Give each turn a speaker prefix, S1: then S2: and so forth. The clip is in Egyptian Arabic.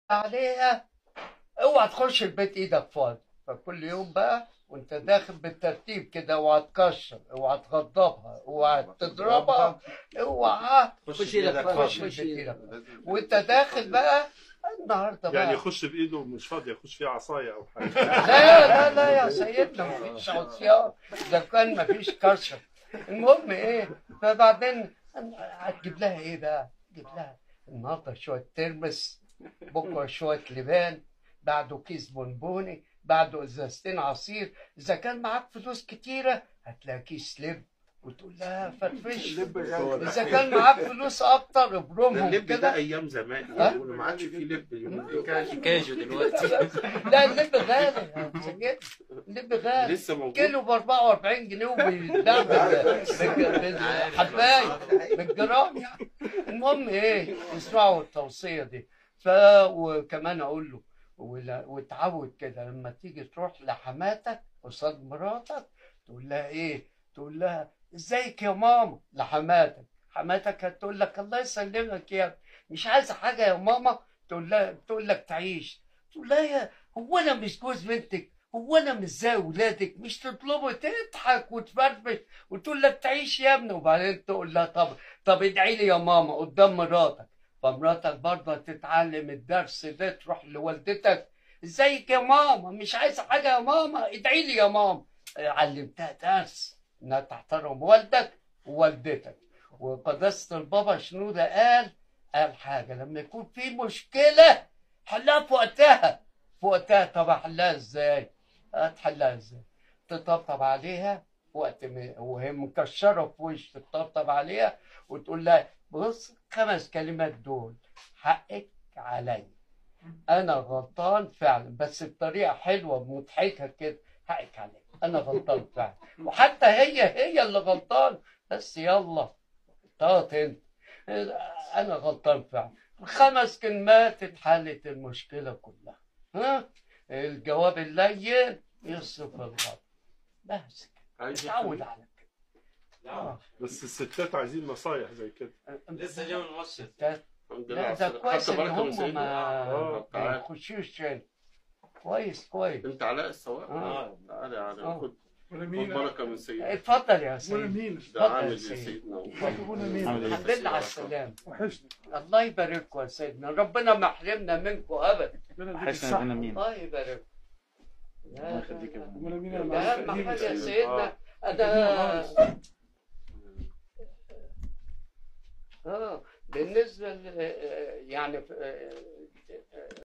S1: عليها اوعى تخش البيت ايدك فاضي فكل يوم بقى وانت داخل بالترتيب كده اوعى تكشر اوعى تغضبها اوعى تضربها اوعى
S2: خش ايدك
S1: تخش
S2: فاضي.
S1: البيت ايدك فاضي. وانت داخل بقى النهارده بقى
S3: يعني يخش بايده مش فاضي يخش فيه عصايه او حاجه
S1: لا لا لا يا سيدنا مفيش عصيان اذا كان مفيش كشر المهم ايه فبعدين هتجيب لها ايه بقى؟ تجيب لها النهارده شويه ترمس بكره شويه لبان بعده كيس بونبوني بعده ازازتين عصير اذا كان معاك فلوس كتيره هتلاقي كيس لب وتقول لها فرفش اذا كان معاك فلوس اكتر ابرمهم
S3: اللب ده
S1: كده
S3: ايام زمان
S1: ها؟
S3: يقولوا ما عادش فيه لب اليومين دول.
S2: كاجو دلوقتي
S1: لا اللب غالي يا سيدنا اللب غالي
S3: لسه موجود
S1: كيلو ب 44 جنيه وبيتباع بالحبايه بالجرام يعني المهم ايه اسمعوا التوصيه دي ف وكمان اقول له ولا- وتعود كده لما تيجي تروح لحماتك قصاد مراتك تقول لها ايه؟ تقول لها ازيك يا ماما لحماتك حماتك هتقول لك الله يسلمك يا ابني. مش عايزه حاجه يا ماما تقول لها تقول لك تعيش تقول لها يا هو انا مش جوز بنتك هو انا مش زي ولادك مش تطلبه تضحك وتفرفش وتقول لك تعيش يا ابني وبعدين تقول لها طب طب ادعي لي يا ماما قدام مراتك فمراتك برضه هتتعلم الدرس ده تروح لوالدتك ازيك يا ماما مش عايزه حاجه يا ماما ادعي لي يا ماما علمتها درس انها تحترم والدك ووالدتك وقداسه البابا شنوده قال قال حاجه لما يكون في مشكله حلها في وقتها في وقتها طب احلها ازاي؟ هتحلها ازاي؟ تطبطب عليها وقت ما وهي مكشره في وش تطبطب عليها وتقول لها بص خمس كلمات دول حقك عليا انا غلطان فعلا بس بطريقه حلوه مضحكه كده حقك عليا انا غلطان فعلا وحتى هي هي اللي غلطان بس يلا طاط انت انا غلطان فعلا خمس كلمات اتحلت المشكله كلها ها الجواب اللين يصرف الغضب بس كده
S3: عايز
S1: اتعود على كده آه.
S3: بس الستات عايزين نصايح زي كده
S2: لسه جاي من مصر
S1: ستات
S3: الحمد
S1: لا
S3: لله
S1: ده
S3: على
S1: كويس
S3: السلامة.
S1: ان
S3: خدت بالك من
S1: هم
S3: سيدنا؟
S1: ما
S3: اه
S1: ما
S3: تعال
S1: يخشوش تاني كويس كويس
S3: انت علاء السواق
S1: آه.
S3: تعالى يا علاء
S1: آه.
S3: خد
S4: ولا
S3: خد
S4: مين
S3: بركه من سيدنا
S1: اتفضل يا
S4: ولا
S1: سيدي
S4: مين
S3: ده
S1: اتفضل
S3: عامل
S1: يا
S3: يا
S1: سيدي.
S3: سيدنا
S4: ولا مين
S1: الحمد لله على السلامة
S4: وحشني
S1: الله يبارككم يا سيدنا ربنا ما يحرمنا منكم ابدا
S4: ربنا يديك
S5: حسنا
S4: الصحة
S5: بنا مين
S1: الله يبارك
S5: الله يخليك يا
S4: ولا مين يا
S1: ده
S4: معلم
S1: اهم حاجه يا
S3: سيدنا.
S1: سيدنا
S3: آه.
S1: انا اه بالنسبه ل- يعني